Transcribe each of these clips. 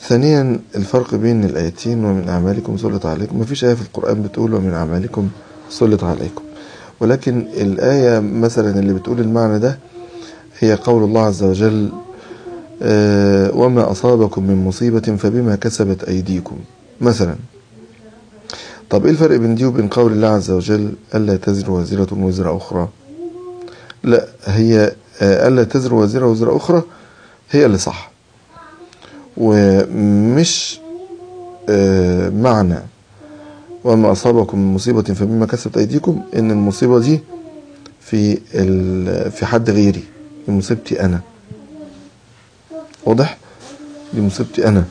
ثانيا الفرق بين الآيتين ومن أعمالكم سلط عليكم ما فيش آية في القرآن بتقول ومن أعمالكم سلط عليكم ولكن الآية مثلا اللي بتقول المعنى ده هي قول الله عز وجل آه، وما أصابكم من مصيبة فبما كسبت أيديكم مثلا طب إيه الفرق بين دي وبين قول الله عز وجل ألا تزر وازرة وزر أخرى لا هي آه، ألا تزر وازرة وزر أخرى هي اللي صح ومش آه، معنى وما أصابكم من مصيبة فبما كسبت أيديكم إن المصيبة دي في ال- في حد غيري دي مصيبتي أنا واضح دي مصيبتي أنا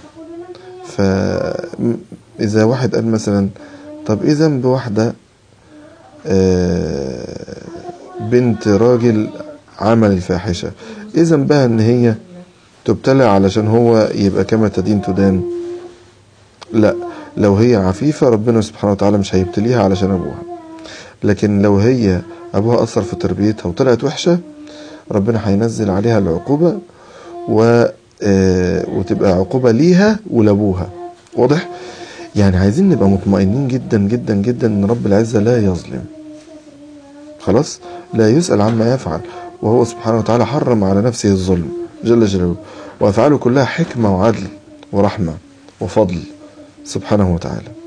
فإذا واحد قال مثلا طب إيه ذنب واحدة آه، بنت راجل عمل الفاحشة إيه ذنبها إن هي تبتلى علشان هو يبقى كما تدين تدان لا لو هي عفيفة ربنا سبحانه وتعالى مش هيبتليها علشان أبوها لكن لو هي أبوها أثر في تربيتها وطلعت وحشة ربنا هينزل عليها العقوبة و آه، وتبقى عقوبة ليها ولأبوها واضح؟ يعني عايزين نبقى مطمئنين جدا جدا جدا ان رب العزة لا يظلم خلاص لا يسأل عما يفعل وهو سبحانه وتعالى حرم على نفسه الظلم جل جلاله وأفعاله كلها حكمة وعدل ورحمة وفضل سبحانه وتعالى